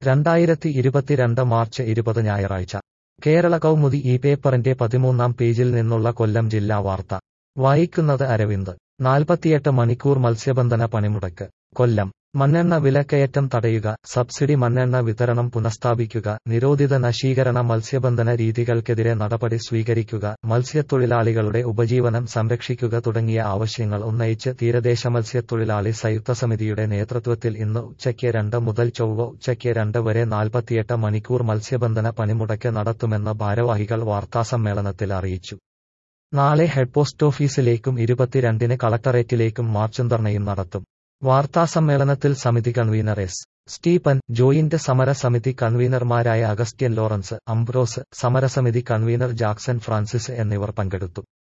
രണ്ടായിരത്തി ഇരുപത്തിരണ്ട് മാർച്ച് ഇരുപത് ഞായറാഴ്ച കേരള കൗമുദി ഈ പേപ്പറിന്റെ പതിമൂന്നാം പേജിൽ നിന്നുള്ള കൊല്ലം ജില്ലാ വാർത്ത വായിക്കുന്നത് അരവിന്ദ് നാൽപ്പത്തിയെട്ട് മണിക്കൂർ മത്സ്യബന്ധന പണിമുടക്ക് കൊല്ലം മണ്ണെണ്ണ വിലക്കയറ്റം തടയുക സബ്സിഡി മണ്ണെണ്ണ വിതരണം പുനഃസ്ഥാപിക്കുക നിരോധിത നശീകരണ മത്സ്യബന്ധന രീതികൾക്കെതിരെ നടപടി സ്വീകരിക്കുക മത്സ്യത്തൊഴിലാളികളുടെ ഉപജീവനം സംരക്ഷിക്കുക തുടങ്ങിയ ആവശ്യങ്ങൾ ഉന്നയിച്ച് തീരദേശ മത്സ്യത്തൊഴിലാളി സംയുക്ത സമിതിയുടെ നേതൃത്വത്തിൽ ഇന്ന് ഉച്ചയ്ക്ക് രണ്ട് മുതൽ ചൊവ്വ ഉച്ചയ്ക്ക് രണ്ട് വരെ നാൽപ്പത്തിയെട്ട് മണിക്കൂർ മത്സ്യബന്ധന പണിമുടക്ക് നടത്തുമെന്ന് ഭാരവാഹികൾ വാർത്താസമ്മേളനത്തിൽ അറിയിച്ചു നാളെ ഹെഡ് പോസ്റ്റ് ഓഫീസിലേക്കും ഇരുപത്തിരണ്ടിന് കളക്ടറേറ്റിലേക്കും മാർച്ചും ധർണയും നടത്തും വാർത്താസമ്മേളനത്തിൽ സമിതി കൺവീനർ എസ് സ്റ്റീഫൻ ജോയിന്റ് സമരസമിതി കൺവീനർമാരായ അഗസ്റ്റ്യൻ ലോറൻസ് അംബ്രോസ് സമരസമിതി കൺവീനർ ജാക്സൺ ഫ്രാൻസിസ് എന്നിവർ പങ്കെടുത്തു